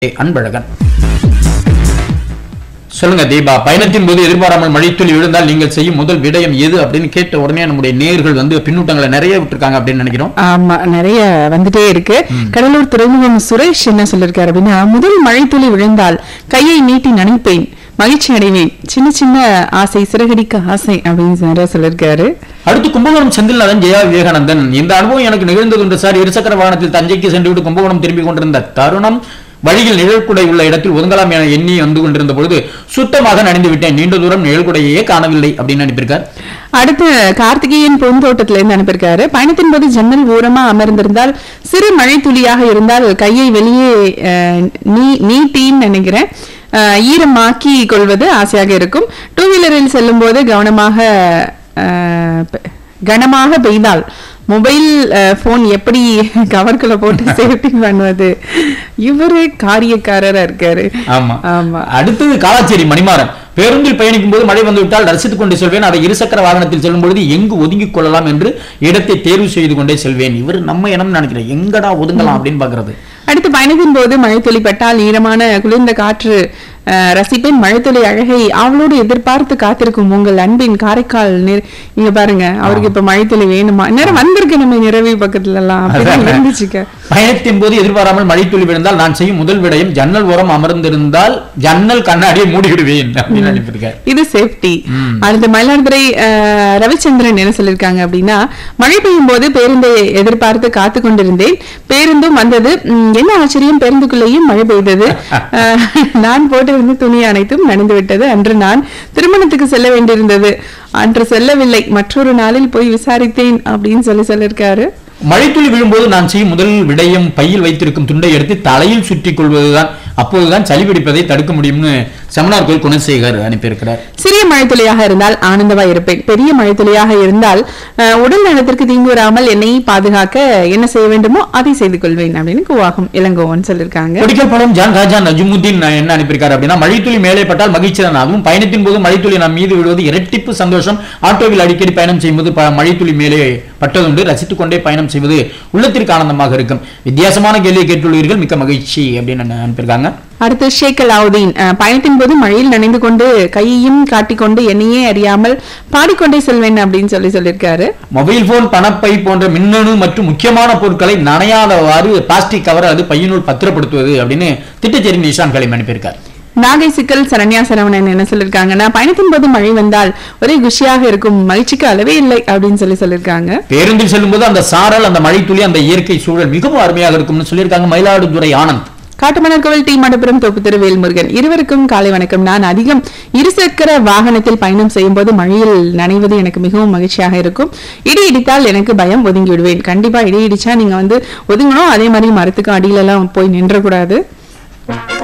அன்பழகன் சொல்லுங்க தீபா பயணத்தின் போது எதிர்பாராமல் மழைத்துளி விழுந்தால் நீங்கள் செய்யும் முதல் விடயம் எது அப்படின்னு கேட்ட உடனே நம்முடைய நேர்கள் வந்து பின்னூட்டங்களை நிறைய விட்டுருக்காங்க அப்படின்னு நினைக்கிறோம் ஆமா நிறைய வந்துட்டே இருக்கு கடலூர் துறைமுகம் சுரேஷ் என்ன சொல்லிருக்காரு அப்படின்னா முதல் மழைத்துளி விழுந்தால் கையை நீட்டி நனைப்பேன் மகிழ்ச்சி அடைவேன் சின்ன சின்ன ஆசை சிறகடிக்க ஆசை அப்படின்னு நிறைய சொல்லிருக்காரு அடுத்து கும்பகோணம் செந்தில்நாதன் ஜெயா விவேகானந்தன் இந்த அனுபவம் எனக்கு நிகழ்ந்தது உண்டு சார் இருசக்கர வாகனத்தில் தஞ்சைக்கு சென்றுவிட்டு கும்பகோணம் திரும்பிக் கொண்டிருந்த தருணம் வழியில் நிழல்குடை உள்ள இடத்தில் ஒதுங்கலாம் என எண்ணி வந்து கொண்டிருந்த பொழுது சுத்தமாக நனைந்து விட்டேன் நீண்ட தூரம் நிழல்குடையே காணவில்லை அப்படின்னு அனுப்பியிருக்கார் அடுத்து கார்த்திகேயன் பூந்தோட்டத்துல இருந்து அனுப்பியிருக்காரு பயணத்தின் போது ஜன்னல் ஓரமா அமர்ந்திருந்தால் சிறு மழை துளியாக இருந்தால் கையை வெளியே அஹ், நீ நீட்டின்னு நினைக்கிறேன் அஹ், ஈரமாக்கி கொள்வது ஆசையாக இருக்கும் டூ வீலரில் செல்லும் போது கவனமாக அஹ், பெ- கனமாக பெய்தால் மொபைல் போன் எப்படி கவர்க்குள்ள போட்டு சேஃப்டி பண்ணுவது இவரு காரியக்காரரா இருக்காரு ஆமா ஆமா அடுத்தது காலாச்சேரி மணிமாறன் பேருந்தில் பயணிக்கும் போது மழை வந்துவிட்டால் ரசித்துக் கொண்டு செல்வேன் அதை இருசக்கர வாகனத்தில் செல்லும் பொழுது எங்கு ஒதுங்கிக் கொள்ளலாம் என்று இடத்தை தேர்வு செய்து கொண்டே செல்வேன் இவர் நம்ம இனம் நினைக்கிறேன் எங்கடா ஒதுங்கலாம் அப்படின்னு பாக்குறது அடுத்து பயணத்தின் போது மழைத்துளி பட்டால் ஈரமான குளிர்ந்த காற்று அஹ், ரசிப்பேன் மழைத்துளி அழகை அவளோடு எதிர்பார்த்து காத்திருக்கும் உங்கள் அன்பின் காரைக்கால் நிற- இங்க பாருங்க அவருக்கு இப்ப மழைத்துளி வேணுமா நேரம் வந்திருக்கு நம்ம நிறவி பக்கத்துல எல்லாம் அப்படிதான் இருந்துச்சுக்க பயணத்தின் போது எதிர்பாராமல் மழைத்துளி விழுந்தால் நான் செய்யும் முதல் விடயம் ஜன்னல் ஓரம் அமர்ந்திருந்தால் ஜன்னல் கண்ணாடியை மூடிவிடுவேன் அப்படின்னு அனுப்பியிருக்கார் இது சேஃப்டி அடுத்து மயிலாடுதுறை அஹ், ரவிச்சந்திரன் என்ன சொல்லிருக்காங்க அப்படின்னா மழை பெய்யும் போது பேருந்தை எதிர்பார்த்து காத்து கொண்டிருந்தேன் பேருந்தும் வந்தது உம், என்ன ஆச்சரியம் பேருந்துக்குள்ளேயும் மழை பெய்தது அஹ், நான் போட்டிருந்த துணி அனைத்தும் நனைந்து விட்டது அன்று நான் திருமணத்துக்கு செல்ல வேண்டியிருந்தது அன்று செல்லவில்லை மற்றொரு நாளில் போய் விசாரித்தேன் அப்படின்னு சொல்லி சொல்லியிருக்காரு மழைத்துளி விழும்போது நான் செய்யும் முதல் விடயம் பையில் வைத்திருக்கும் துண்டை எடுத்து தலையில் சுற்றிக் கொள்வதுதான் அப்போதுதான் சளி பிடிப்பதை தடுக்க முடியும்னு செமனார் கோயில் குணசேகர் அனுப்பியிருக்கிறார் சிறிய மழைத்துளியாக இருந்தால் ஆனந்தமா இருப்பேன் பெரிய மழைத்துளியாக இருந்தால் அஹ், உடல் நலத்திற்கு தீங்கு வராமல் என்னை பாதுகாக்க என்ன செய்ய வேண்டுமோ அதை செய்து கொள்வேன் அப்படின்னு கூவாகம் இளங்கோவன் சொல்லியிருக்காங்க கொடிக்கல் படம் ஜான் ராஜா நஜிமுதீன் என்ன அனுப்பியிருக்காரு அப்படின்னா மழைத்துளி மேலே பட்டால் மகிழ்ச்சி தான் அதுவும் பயணத்தின் போது மழைத்துளி நம் மீது விழுவது இரட்டிப்பு சந்தோஷம் ஆட்டோவில் அடிக்கடி பயணம் செய்யும்போது ப- மழைத்துளி மேலே பட்டதுண்டு ரசித்துக் கொண்டே பயணம் செய்வது உள்ளத்திற்கு ஆனந்தமாக இருக்கும் வித்தியாசமான கேள்வியை கேட்டுள்ளீர்கள் மிக்க மகிழ்ச்சி அப்படின்னு அனுப்பியிருக்காங்க அடுத்து ஷேக் அலாவுதீன் அஹ், பயணத்தின் போது மழையில் நனைந்து கொண்டு கையையும் காட்டிக்கொண்டு என்னையே அறியாமல் பாடிக்கொண்டே செல்வேன் அப்படின்னு சொல்லி சொல்லியிருக்காரு மொபைல் போன் பணப்பை போன்ற மின்னணு மற்றும் முக்கியமான பொருட்களை நனையாதவாறு பிளாஸ்டிக் கவர் அது பையனுள் பத்திரப்படுத்துவது அப்படின்னு திட்டச்சேரி நிஷான் கலை அனுப்பியிருக்கார் நாகை சிக்கல் சரண்யா சரவணன் என்ன சொல்லியிருக்காங்கன்னா பயணத்தின் போது மழை வந்தால் ஒரே குஷியாக இருக்கும் மகிழ்ச்சிக்கு அளவே இல்லை அப்படின்னு சொல்லி சொல்லியிருக்காங்க பேருந்தில் செல்லும்போது அந்த சாரல் அந்த மழைத்துளி அந்த இயற்கை சூழல் மிகவும் அருமையாக இருக்கும்னு சொல்லியிருக்காங்க மயிலாடுதுறை ஆனந்த் காட்டுமணர் கோவில் டி மடப்புரம் தொப்பு திரு வேல்முருகன் இருவருக்கும் காலை வணக்கம் நான் அதிகம் இருசக்கர வாகனத்தில் பயணம் செய்யும் போது மழையில் நனைவது எனக்கு மிகவும் மகிழ்ச்சியாக இருக்கும் இடி இடித்தால் எனக்கு பயம் ஒதுங்கி விடுவேன் கண்டிப்பா இடி இடிச்சா நீங்க வந்து ஒதுங்கணும் அதே மாதிரி மரத்துக்கு அடியில எல்லாம் போய் நின்றக்கூடாது